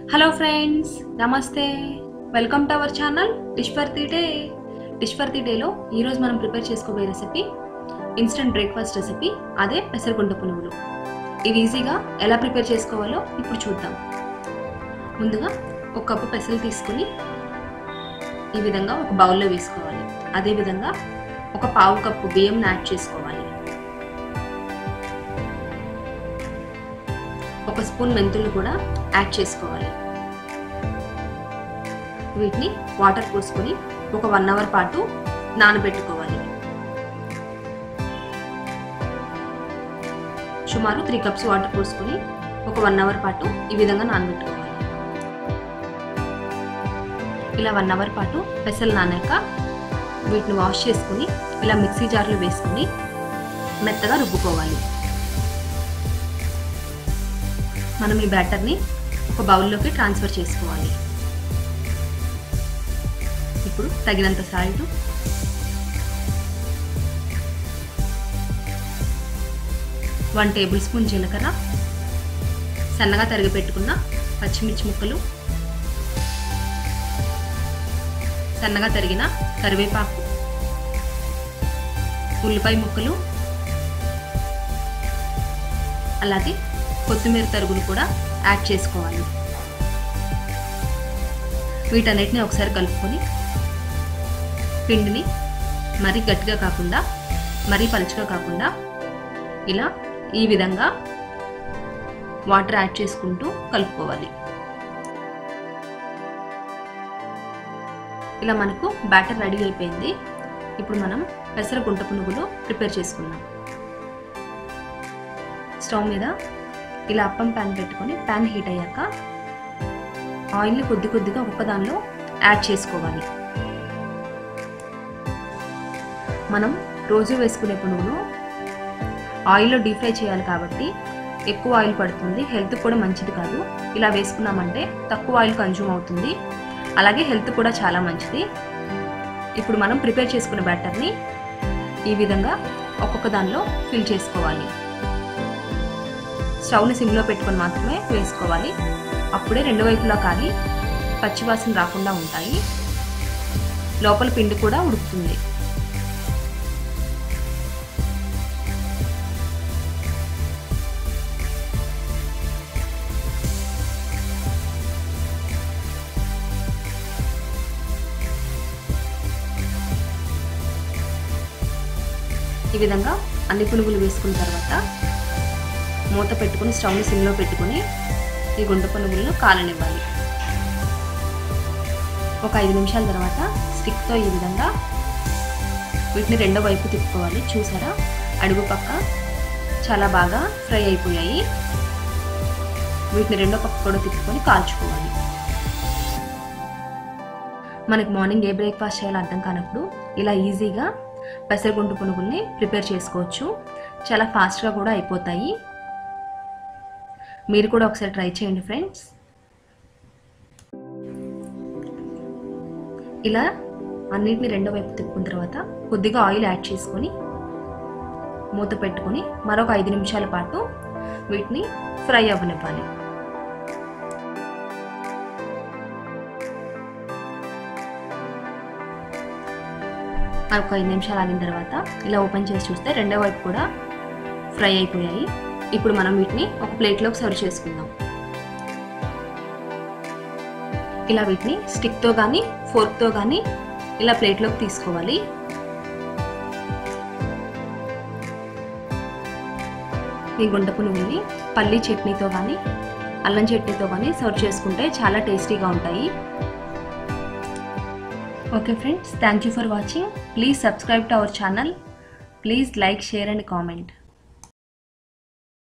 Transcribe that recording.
hello friends నమస్తే welcome to our channel dish for the day dish for the డేలో ఈరోజు మనం prepare చేసుకోబోయే రెసిపీ ఇన్స్టెంట్ బ్రేక్ఫాస్ట్ రెసిపీ అదే పెసరగుంట పునుగులు ఇవి ఈజీగా ఎలా ప్రిపేర్ చేసుకోవాలో ఇప్పుడు చూద్దాం ముందుగా ఒక కప్పు పెసలు తీసుకుని ఈ విధంగా ఒక బౌల్లో వేసుకోవాలి అదేవిధంగా ఒక పావు కప్పు బియ్యం యాడ్ చేసుకోవాలి ఒక స్పూన్ మెంతులు కూడా యాడ్ చేసుకోవాలి వీటిని వాటర్ పోసుకొని ఒక వన్ అవర్ పాటు నానబెట్టుకోవాలి సుమారు త్రీ కప్స్ వాటర్ పోసుకొని ఒక వన్ అవర్ పాటు ఈ విధంగా నానబెట్టుకోవాలి ఇలా వన్ అవర్ పాటు పెసలు నానాక వీటిని వాష్ చేసుకుని ఇలా మిక్సీ జార్లో వేసుకుని మెత్తగా రుబ్బుకోవాలి మనం ఈ బ్యాటర్ని ఒక బౌల్లోకి ట్రాన్స్ఫర్ చేసుకోవాలి ఇప్పుడు తగినంత సాల్ట్ వన్ టేబుల్ స్పూన్ జీలకర్ర సన్నగా తరిగి పెట్టుకున్న పచ్చిమిర్చి ముక్కలు సన్నగా తరిగిన కరివేపాకు ఉల్లిపాయ ముక్కలు అలాగే కొత్తిమీర తరుగును కూడా యాడ్ చేసుకోవాలి వీటన్నిటిని ఒకసారి కలుపుకొని పిండిని మరీ గట్టిగా కాకుండా మరీ పలుచగా కాకుండా ఇలా ఈ విధంగా వాటర్ యాడ్ చేసుకుంటూ కలుపుకోవాలి ఇలా మనకు బ్యాటర్ రెడీ అయిపోయింది ఇప్పుడు మనం పెసర గుంట పునుగులు ప్రిపేర్ చేసుకుందాం స్టవ్ మీద ఇలా అప్పం ప్యాన్ పెట్టుకొని ప్యాన్ హీట్ అయ్యాక ఆయిల్ని కొద్ది కొద్దిగా ఒక్క దానిలో యాడ్ చేసుకోవాలి మనం రోజు వేసుకునే పునుగులు ఆయిల్లో డీప్ ఫ్రై చేయాలి కాబట్టి ఎక్కువ ఆయిల్ పడుతుంది హెల్త్ కూడా మంచిది కాదు ఇలా వేసుకున్నామంటే తక్కువ ఆయిల్ కన్జ్యూమ్ అవుతుంది అలాగే హెల్త్ కూడా చాలా మంచిది ఇప్పుడు మనం ప్రిపేర్ చేసుకున్న బ్యాటర్ని ఈ విధంగా ఒక్కొక్క దానిలో ఫిల్ చేసుకోవాలి స్టవ్ని సిమ్లో పెట్టుకొని మాత్రమే వేసుకోవాలి అప్పుడే రెండు వైపులా కాలి పచ్చివాసన రాకుండా ఉంటాయి లోపల పిండి కూడా ఉడుకుతుంది ఈ విధంగా అన్ని పునుగులు వేసుకున్న తర్వాత మూత పెట్టుకుని స్టవ్ని సిమ్లో పెట్టుకుని ఈ గుంట పునుగులను కాలనివ్వాలి ఒక ఐదు నిమిషాల తర్వాత స్టిక్తో ఈ విధంగా వీటిని రెండో వైపు తిప్పుకోవాలి చూసారా అడుగు పక్క చాలా బాగా ఫ్రై అయిపోయాయి వీటిని రెండో పక్క కూడా తిప్పుకొని కాల్చుకోవాలి మనకి మార్నింగ్ ఏ బ్రేక్ఫాస్ట్ చేయాలో అర్థం కానప్పుడు ఇలా ఈజీగా పెసరగుంటు పునుగుల్ని ప్రిపేర్ చేసుకోవచ్చు చాలా ఫాస్ట్గా కూడా అయిపోతాయి మీరు కూడా ఒకసారి ట్రై చేయండి ఫ్రెండ్స్ ఇలా అన్నిటిని రెండో వైపు తిప్పుకున్న తర్వాత కొద్దిగా ఆయిల్ యాడ్ చేసుకొని మూత పెట్టుకొని మరొక ఐదు నిమిషాల పాటు వీటిని ఫ్రై అవ్వనివ్వాలి ఒక ఐదు నిమిషాలు ఆగిన తర్వాత ఇలా ఓపెన్ చేసి చూస్తే రెండో వైపు కూడా ఫ్రై అయిపోయాయి ఇప్పుడు మనం వీటిని ఒక ప్లేట్లోకి సర్వ్ చేసుకుందాం ఇలా వీటిని స్టిక్తో కానీ ఫోర్క్తో కానీ ఇలా ప్లేట్లోకి తీసుకోవాలి ఈ గుంట పునుగుల్ని పల్లీ చట్నీతో కానీ అల్లం చట్నీతో కానీ సర్వ్ చేసుకుంటే చాలా టేస్టీగా ఉంటాయి okay friends thank you for watching please subscribe to our channel please like share and comment